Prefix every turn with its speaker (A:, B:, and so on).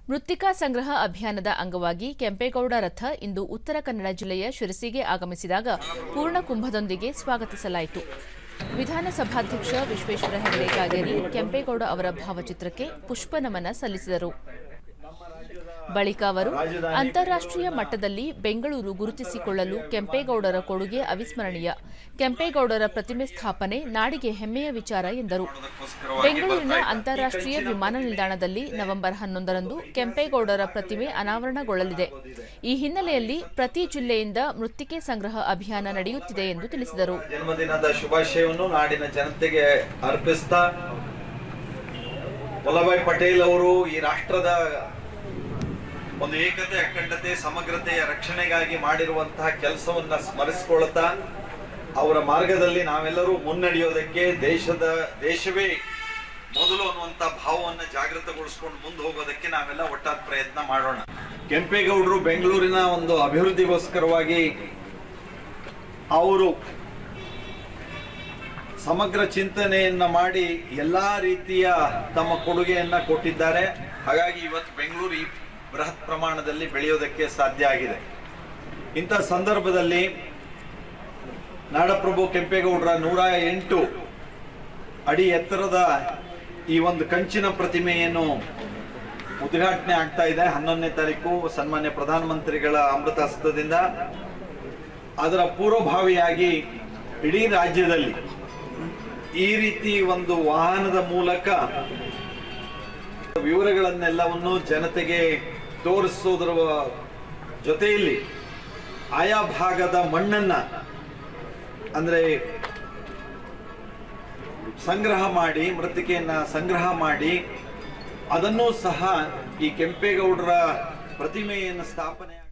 A: ಮೃತ್ತಿಕಾ ಸಂಗ್ರಹ ಅಭಿಯಾನದ ಅಂಗವಾಗಿ ಕೆಂಪೇಗೌಡ ರಥ ಇಂದು ಉತ್ತರ ಕನ್ನಡ ಜಿಲ್ಲೆಯ ಶಿರಸಿಗೆ ಆಗಮಿಸಿದಾಗ ಪೂರ್ಣ ಕುಂಭದೊಂದಿಗೆ ಸ್ವಾಗತಿಸಲಾಯಿತು ವಿಧಾನಸಭಾಧ್ಯಕ್ಷ ವಿಶ್ವೇಶ್ವರ ಹೆಗಡೆ ಕಾಗೇರಿ ಕೆಂಪೇಗೌಡ ಅವರ ಭಾವಚಿತ್ರಕ್ಕೆ ಪುಷ್ಪನಮನ ಸಲ್ಲಿಸಿದರು ಬಳಿಕ ಅವರು ಅಂತಾರಾಷ್ಟ್ರೀಯ ಮಟ್ಟದಲ್ಲಿ ಬೆಂಗಳೂರು ಗುರುತಿಸಿಕೊಳ್ಳಲು ಕೆಂಪೇಗೌಡರ ಕೊಡುಗೆ ಅವಿಸ್ಮರಣೀಯ ಕೆಂಪೇಗೌಡರ ಪ್ರತಿಮೆ ಸ್ಥಾಪನೆ ನಾಡಿಗೆ ಹೆಮ್ಮೆಯ ವಿಚಾರ ಎಂದರು ಬೆಂಗಳೂರಿನ ಅಂತಾರಾಷ್ಟ್ರೀಯ ವಿಮಾನ ನಿಲ್ದಾಣದಲ್ಲಿ ನವೆಂಬರ್ ಹನ್ನೊಂದರಂದು ಕೆಂಪೇಗೌಡರ ಪ್ರತಿಮೆ ಅನಾವರಣಗೊಳ್ಳಲಿದೆ ಈ ಹಿನ್ನೆಲೆಯಲ್ಲಿ ಪ್ರತಿ ಜಿಲ್ಲೆಯಿಂದ ಮೃತ್ತಿಕೆ ಸಂಗ್ರಹ ಅಭಿಯಾನ ನಡೆಯುತ್ತಿದೆ ಎಂದು ತಿಳಿಸಿದರು
B: ಜನ್ಮದಿನದ ಶುಭಾಶಯವನ್ನು ನಾಡಿನ ಜನತೆಗೆ ಅರ್ಪಿಸ್ತಾ ವಲ್ಲಭಾಯ್ ಪಟೇಲ್ ಅವರು ಈ ರಾಷ್ಟ್ರದ ಒಂದು ಏಕತೆ ಅಖಂಡತೆ ಸಮಗ್ರತೆಯ ರಕ್ಷಣೆಗಾಗಿ ಮಾಡಿರುವಂತಹ ಕೆಲಸವನ್ನ ಸ್ಮರಿಸಿಕೊಳ್ಳುತ್ತಾ ಅವರ ಮಾರ್ಗದಲ್ಲಿ ನಾವೆಲ್ಲರೂ ಮುನ್ನಡೆಯೋದಕ್ಕೆ ದೇಶದ ದೇಶವೇ ಮೊದಲು ಅನ್ನುವಂತ ಭಾವವನ್ನು ಜಾಗೃತಗೊಳಿಸ್ಕೊಂಡು ಮುಂದೆ ಹೋಗೋದಕ್ಕೆ ನಾವೆಲ್ಲ ಒಟ್ಟಾದ ಪ್ರಯತ್ನ ಮಾಡೋಣ ಕೆಂಪೇಗೌಡರು ಬೆಂಗಳೂರಿನ ಒಂದು ಅಭಿವೃದ್ಧಿಗೋಸ್ಕರವಾಗಿ ಅವರು ಸಮಗ್ರ ಚಿಂತನೆಯನ್ನ ಮಾಡಿ ಎಲ್ಲಾ ರೀತಿಯ ತಮ್ಮ ಕೊಡುಗೆಯನ್ನ ಕೊಟ್ಟಿದ್ದಾರೆ ಹಾಗಾಗಿ ಇವತ್ತು ಬೆಂಗಳೂರು ಈ ಬೃಹತ್ ಪ್ರಮಾಣದಲ್ಲಿ ಬೆಳೆಯೋದಕ್ಕೆ ಸಾಧ್ಯ ಆಗಿದೆ ಇಂಥ ಸಂದರ್ಭದಲ್ಲಿ ನಾಡಪ್ರಭು ಕೆಂಪೇಗೌಡರ ನೂರ ಎಂಟು ಅಡಿ ಎತ್ತರದ ಈ ಒಂದು ಕಂಚಿನ ಪ್ರತಿಮೆಯನ್ನು ಉದ್ಘಾಟನೆ ಆಗ್ತಾ ಇದೆ ಹನ್ನೊಂದನೇ ತಾರೀಕು ಸನ್ಮಾನ್ಯ ಪ್ರಧಾನಮಂತ್ರಿಗಳ ಅಮೃತ ಹಸ್ತದಿಂದ ಅದರ ಪೂರ್ವಭಾವಿಯಾಗಿ ಇಡೀ ರಾಜ್ಯದಲ್ಲಿ ಈ ರೀತಿ ಒಂದು ವಾಹನದ ಮೂಲಕ ವಿವರಗಳನ್ನೆಲ್ಲವನ್ನು ಜನತೆಗೆ ತೋರಿಸೋದ್ರ ಜೊತೆಯಲ್ಲಿ ಆಯಾ ಭಾಗದ ಮಣ್ಣನ್ನ ಅಂದ್ರೆ ಸಂಗ್ರಹ ಮಾಡಿ ಮೃತ್ತಿಕೆಯನ್ನ ಸಂಗ್ರಹ ಮಾಡಿ ಅದನ್ನೂ ಸಹ ಈ ಕೆಂಪೇಗೌಡರ ಪ್ರತಿಮೆಯನ್ನು ಸ್ಥಾಪನೆ